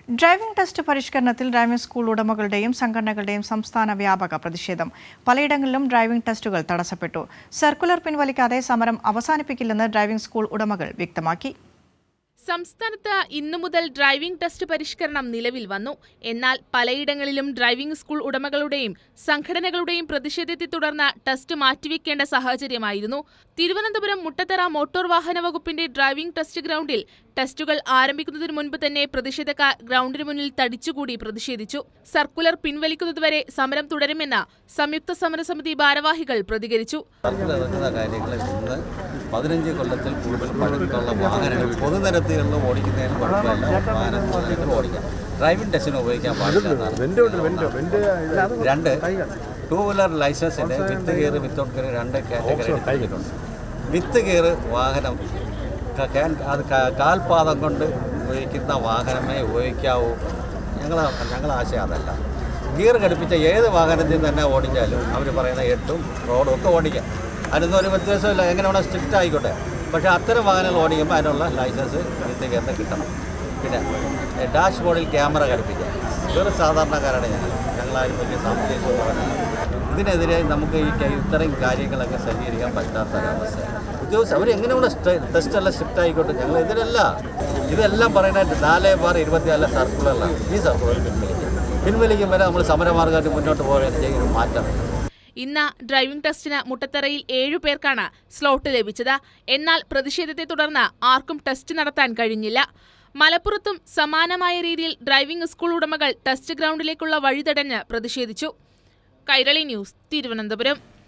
driving test പരിഷ്കരണത്തിൽ driving school ഉടമകളുടെയും സംഘടനകളുടെയും സംസ്ഥാന വ്യാപക പ്രതിഷേധം പലയിടങ്ങളിലും ഡ്രൈവിംഗ് ടെസ്റ്റുകൾ തടസ്സപ്പെട്ടു സർക്കുലർ പിൻവലിക്കാതെ സമരം അവസാനിപ്പിക്കില്ലെന്ന് ഡ്രൈവിംഗ് സ്കൂൾ ഉടമകൾ വ്യക്തമാക്കി സംസ്ഥാനത്ത് ഇന്നു മുതൽ ഡ്രൈവിംഗ് ടെസ്റ്റ് പരിഷ്കരണം നിലവിൽ വന്നു എന്നാൽ പലയിടങ്ങളിലും ഡ്രൈവിംഗ് സ്കൂൾ ഉടമകളുടെയും സംഘടനകളുടെയും പ്രതിഷേധത്തെ തുടർന്ന് ടെസ്റ്റ് മാറ്റിവെക്കേണ്ട സാഹചര്യമായിരുന്നു തിരുവനന്തപുരം മുട്ടത്തറ മോട്ടോർ വാഹന വകുപ്പിന്റെ ഡ്രൈവിംഗ് ടെസ്റ്റ് ഗ്രൗണ്ടിൽ ടെസ്റ്റുകൾ ആരംഭിക്കുന്നതിന് മുൻപ് തന്നെ പ്രതിഷേധക്കാർ ഗ്രൗണ്ടിന് മുന്നിൽ തടിച്ചുകൂടി പ്രതിഷേധിച്ചു സർക്കുലർ പിൻവലിക്കുന്നതുവരെ സമരം തുടരുമെന്ന് സംയുക്ത സമരസമിതി ഭാരവാഹികൾ പ്രതികരിച്ചു സർക്കിൾ ഇറങ്ങുന്ന കാര്യങ്ങൾ ഇന്ന് പതിനഞ്ച് കൊല്ലത്തിൽ കൂടുതൽ പഴക്കമുള്ള വാഹനങ്ങൾ പൊതുനിരത്തുകളിൽ ഓടിക്കുന്നതിന് കുഴപ്പമില്ല വാഹനത്തിൽ ഓടിക്കാം ഡ്രൈവിംഗ് ടെസ്റ്റിന് ഉപയോഗിക്കാൻ പാടില്ല എന്നാണ് രണ്ട് ടൂ വീലർ ലൈസൻസിൻ്റെ വിത്ത് ഗിയർ വിത്തൗട്ട് ഗിയർ രണ്ട് കാറ്റഗറി എടുത്തിട്ടുണ്ട് വിത്ത് ഗിയർ വാഹനം ക- കാൻ- അത് ക- കാൽപാദം കൊണ്ട് ഉപയോഗിക്കുന്ന വാഹനമേ ഉപയോഗിക്കാവൂ ഞങ്ങൾ ഞങ്ങളെ ആശയം അതല്ല ഗിയർ ഘടിപ്പിച്ച ഏത് വാഹനത്തിൽ തന്നെ ഓടിച്ചാലും അവർ പറയുന്ന എട്ടും റോഡും ഒക്കെ ഓടിക്കാം അതിനൊന്നും ഒരു വ്യത്യാസമില്ല എങ്ങനെ വേണം സ്ട്രിക്റ്റ് ആയിക്കോട്ടെ പക്ഷേ അത്തരം വാഹനങ്ങൾ ഓടിക്കുമ്പോൾ അതിനുള്ള ലൈസൻസ് വിത്ത് ഗിയറിന് കിട്ടണം പിന്നെ ഡാഷ് ബോർഡിൽ ക്യാമറ ഘടിപ്പിക്കുക വേറെ സാധാരണക്കാരാണ് ഞങ്ങൾ ഞങ്ങളാരും വലിയ സാമ്പത്തിക ശുദ്ധമല്ല ഇതിനെതിരെ നമുക്ക് ഈ ക- ഇത്തരം കാര്യങ്ങളൊക്കെ സജ്ജീകരിക്കാൻ പറ്റാത്ത ഒരവസ്ഥ ഉദ്യോഗസ്ഥർ അവരെങ്ങനെയുള്ള ടെസ്റ്റ് എല്ലാം സ്ട്രിക്റ്റ് ആയിക്കോട്ടെ ഞങ്ങൾ ഇതിലല്ല ഇതെല്ലാം പറയുന്നത് നാല് ബാർ ഇരുപത്തിനാല് സർക്കുലറിലാണ് ഈ സർക്കുലർ പിൻവലിക്കും പിൻവലിക്കും വരെ നമ്മൾ സമരമാർഗമായിട്ട് മുന്നോട്ട് പോകാൻ ചെയ്യുന്ന ഒരു മാറ്റം ഇന്ന് ഡ്രൈവിംഗ് ടെസ്റ്റിന് മുട്ടത്തറയിൽ ഏഴു പേർക്കാണ് സ്ലോട്ട് ലഭിച്ചത് എന്നാൽ പ്രതിഷേധത്തെ തുടർന്ന് ആർക്കും ടെസ്റ്റ് നടത്താൻ കഴിഞ്ഞില്ല മലപ്പുറത്തും സമാനമായ രീതിയിൽ ഡ്രൈവിംഗ് സ്കൂൾ ഉടമകൾ ടെസ്റ്റ് ഗ്രൗണ്ടിലേക്കുള്ള വഴി തടഞ്ഞ് പ്രതിഷേധിച്ചു കൈരളി ന്യൂസ് തിരുവനന്തപുരം